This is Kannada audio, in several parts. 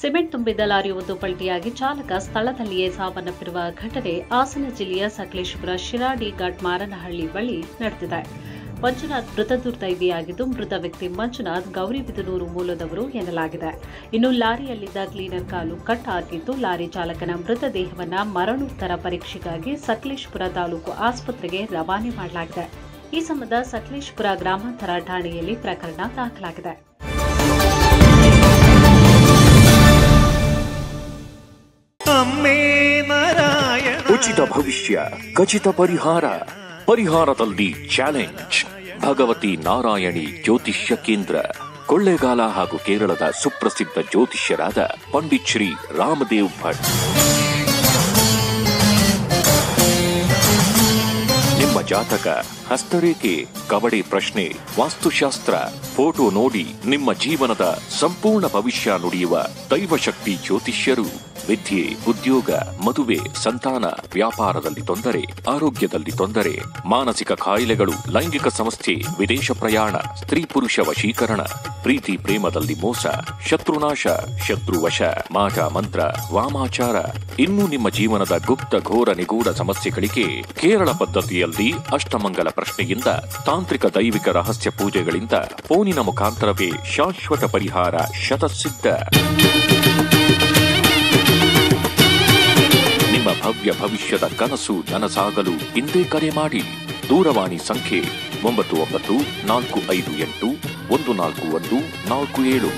ಸಿಮೆಂಟ್ ತುಂಬಿದ್ದ ಲಾರಿಯೊಂದು ಪಲ್ಟಿಯಾಗಿ ಚಾಲಕ ಸ್ಥಳದಲ್ಲಿಯೇ ಸಾವನ್ನಪ್ಪಿರುವ ಘಟನೆ ಹಾಸನ ಜಿಲ್ಲೆಯ ಸಕಲೇಶಪುರ ಶಿರಾಡಿ ಘಾಟ್ ಮಾರನಹಳ್ಳಿ ಬಳಿ ನಡೆದಿದೆ ಮಂಜುನಾಥ್ ಮೃತ ದುರ್ದೈವಿಯಾಗಿದ್ದು ಮೃತ ವ್ಯಕ್ತಿ ಮಂಜುನಾಥ್ ಗೌರಿಬಿದನೂರು ಮೂಲದವರು ಎನ್ನಲಾಗಿದೆ ಇನ್ನು ಲಾರಿಯಲ್ಲಿದ್ದ ಕ್ಲೀನರ್ ಕಾಲು ಕಟ್ ಆಗಿದ್ದು ಲಾರಿ ಚಾಲಕನ ಮೃತದೇಹವನ್ನ ಮರಣೋತ್ತರ ಪರೀಕ್ಷೆಗಾಗಿ ಸಕಲೇಶಪುರ ತಾಲೂಕು ಆಸ್ಪತ್ರೆಗೆ ರವಾನೆ ಮಾಡಲಾಗಿದೆ ಈ ಸಂಬಂಧ ಸಕಲೇಶಪುರ ಗ್ರಾಮಾಂತರ ಠಾಣೆಯಲ್ಲಿ ಪ್ರಕರಣ ದಾಖಲಾಗಿದೆ ಅಮ್ಮೇ ನಾರಾಯಣ ಉಚಿತ ಭವಿಷ್ಯ ಖಚಿತ ಪರಿಹಾರ ಪರಿಹಾರದಲ್ಲಿ ಚಾಲೆಂಜ್ ಭಗವತಿ ನಾರಾಯಣಿ ಜ್ಯೋತಿಷ್ಯ ಕೇಂದ್ರ ಕೊಳ್ಳೇಗಾಲ ಹಾಗೂ ಕೇರಳದ ಸುಪ್ರಸಿದ್ಧ ಜ್ಯೋತಿಷ್ಯರಾದ ಪಂಡಿತ್ ಶ್ರೀ ರಾಮದೇವ್ ಭಟ್ ನಿಮ್ಮ ಜಾತಕ ಹಸ್ತರೇಖೆ ಕಬಡ್ಡಿ ಪ್ರಶ್ನೆ ವಾಸ್ತುಶಾಸ್ತ್ರ ಫೋಟೋ ನೋಡಿ ನಿಮ್ಮ ಜೀವನದ ಸಂಪೂರ್ಣ ಭವಿಷ್ಯ ನುಡಿಯುವ ದೈವಶಕ್ತಿ ಜ್ಯೋತಿಷ್ಯರು ವಿದ್ಯೆ ಉದ್ಯೋಗ ಮದುವೆ ಸಂತಾನ ವ್ಯಾಪಾರದಲ್ಲಿ ತೊಂದರೆ ಆರೋಗ್ಯದಲ್ಲಿ ತೊಂದರೆ ಮಾನಸಿಕ ಕಾಯಿಲೆಗಳು ಲೈಂಗಿಕ ಸಮಸ್ಯೆ ವಿದೇಶ ಪ್ರಯಾಣ ಸ್ತ್ರೀ ಪುರುಷ ವಶೀಕರಣ ಪ್ರೀತಿ ಪ್ರೇಮದಲ್ಲಿ ಮೋಸ ಶತ್ರುನಾಶ ಶತ್ರುವಶ ಮಾಟ ಮಂತ್ರ ವಾಮಾಚಾರ ಇನ್ನು ನಿಮ್ಮ ಜೀವನದ ಗುಪ್ತ ಘೋರ ನಿಗೂಢ ಸಮಸ್ಯೆಗಳಿಗೆ ಕೇರಳ ಪದ್ಧತಿಯಲ್ಲಿ ಅಷ್ಟಮಂಗಲ ಪ್ರಶ್ನೆಯಿಂದ ತಾಂತ್ರಿಕ ದೈವಿಕ ರಹಸ್ಯ ಪೂಜೆಗಳಿಂದ ಫೋನಿನ ಮುಖಾಂತರವೇ ಶಾಶ್ವತ ಪರಿಹಾರ ಶತಸಿದ್ಧ ನಿಮ್ಮ ಭವ್ಯ ಭವಿಷ್ಯದ ಕನಸು ನನಸಾಗಲು ಇಂದೇ ಕರೆ ಮಾಡಿ ದೂರವಾಣಿ ಸಂಖ್ಯೆ ಒಂಬತ್ತು ಒಂಬತ್ತು ನಾಲ್ಕು ಐದು ಎಂಟು ಒಂದು ನಾಲ್ಕು ಒಂದು ನಾಲ್ಕು ಏಳು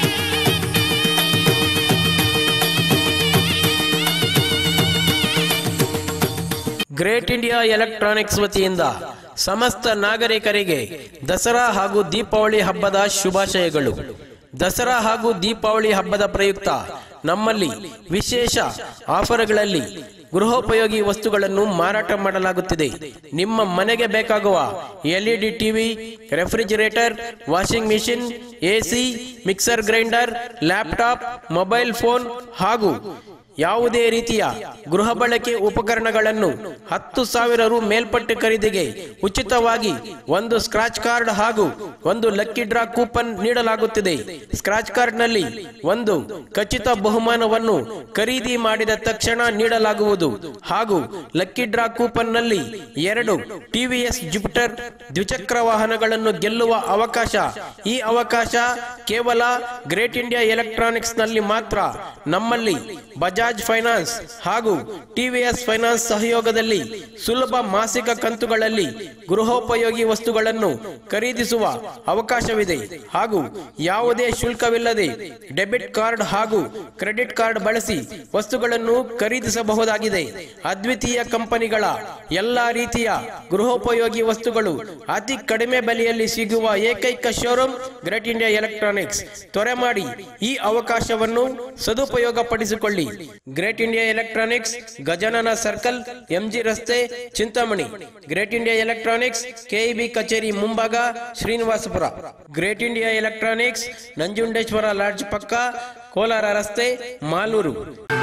ಗ್ರೇಟ್ ಇಂಡಿಯಾ ಎಲೆಕ್ಟ್ರಾನಿಕ್ಸ್ ವತಿಯಿಂದ ಸಮಸ್ತ ನಾಗರಿಕರಿಗೆ ದಸರಾ ಹಾಗೂ ದೀಪಾವಳಿ ಹಬ್ಬದ ಶುಭಾಶಯಗಳು ದಸರಾ ಹಾಗೂ ದೀಪಾವಳಿ ಹಬ್ಬದ ಪ್ರಯುಕ್ತ ನಮ್ಮಲ್ಲಿ ವಿಶೇಷ ಆಫರ್ಗಳಲ್ಲಿ ಗೃಹೋಪಯೋಗಿ ವಸ್ತುಗಳನ್ನು ಮಾರಾಟ ಮಾಡಲಾಗುತ್ತಿದೆ ನಿಮ್ಮ ಮನೆಗೆ ಬೇಕಾಗುವ LED TV refrigerator washing machine AC mixer grinder laptop mobile phone ಹಾಗೂ ಯಾವುದೇ ರೀತಿಯ ಗೃಹ ಬಳಕೆ ಉಪಕರಣಗಳನ್ನು ಹತ್ತು ಸಾವಿರ ರು ಮೇಲ್ಪಟ್ಟ ಖರೀದಿಗೆ ಉಚಿತವಾಗಿ ಒಂದು ಸ್ಕ್ರಾಚ್ ಕಾರ್ಡ್ ಹಾಗೂ ಒಂದು ಲಕ್ಕಿ ಡ್ರಾ ಕೂಪನ್ ನೀಡಲಾಗುತ್ತಿದೆ ಸ್ಕ್ರಾಚ್ ಕಾರ್ಡ್ನಲ್ಲಿ ಒಂದು ಖಚಿತ ಬಹುಮಾನವನ್ನು ಖರೀದಿ ಮಾಡಿದ ತಕ್ಷಣ ನೀಡಲಾಗುವುದು ಹಾಗೂ ಲಕ್ಕಿ ಡ್ರಾ ಕೂಪನ್ನಲ್ಲಿ ಎರಡು ಟಿವಿಎಸ್ ಜುಪಿಟರ್ ದ್ವಿಚಕ್ರ ವಾಹನಗಳನ್ನು ಗೆಲ್ಲುವ ಅವಕಾಶ ಈ ಅವಕಾಶ ಕೇವಲ ಗ್ರೇಟ್ ಇಂಡಿಯಾ ಎಲೆಕ್ಟ್ರಾನಿಕ್ಸ್ ನಲ್ಲಿ ಮಾತ್ರ ನಮ್ಮಲ್ಲಿ ಬಜಾಜ್ ಫೈನಾನ್ಸ್ ಹಾಗೂ ಟಿವಿಎಸ್ ಫೈನಾನ್ಸ್ ಸಹಯೋಗದಲ್ಲಿ ಸುಲಭ ಮಾಸಿಕ ಕಂತುಗಳಲ್ಲಿ ಗೃಹೋಪಯೋಗಿ ವಸ್ತುಗಳನ್ನು ಖರೀದಿಸುವ ಅವಕಾಶವಿದೆ ಹಾಗೂ ಯಾವುದೇ ಶುಲ್ಕವಿಲ್ಲದೆ ಡೆಬಿಟ್ ಕಾರ್ಡ್ ಹಾಗೂ ಕ್ರೆಡಿಟ್ ಕಾರ್ಡ್ ಬಳಸಿ ವಸ್ತುಗಳನ್ನು ಖರೀದಿಸಬಹುದಾಗಿದೆ ಅದ್ವಿತೀಯ ಕಂಪನಿಗಳ ಎಲ್ಲಾ ರೀತಿಯ ಗೃಹೋಪಯೋಗಿ ವಸ್ತುಗಳು ಅತಿ ಕಡಿಮೆ ಬೆಲೆಯಲ್ಲಿ ಸಿಗುವ ಏಕೈಕ ಶೋರೂಮ್ ಗ್ರೇಟ್ ಇಂಡಿಯಾ ಎಲೆಕ್ಟ್ರಾನಿಕ್ಸ್ ತ್ವರೆ ಮಾಡಿ ಈ ಅವಕಾಶವನ್ನು ಸದುಪಯೋಗ ಪಡಿಸಿಕೊಳ್ಳಿ great India electronics Gajanana circle MG ರಸ್ತೆ Chintamani great India electronics KEB ಕಚೇರಿ ಮುಂಭಾಗ Srinivasapura great India electronics Nanjundeshwara lodge ಪಕ್ಕ ಕೋಲಾರ ರಸ್ತೆ ಮಾಲೂರು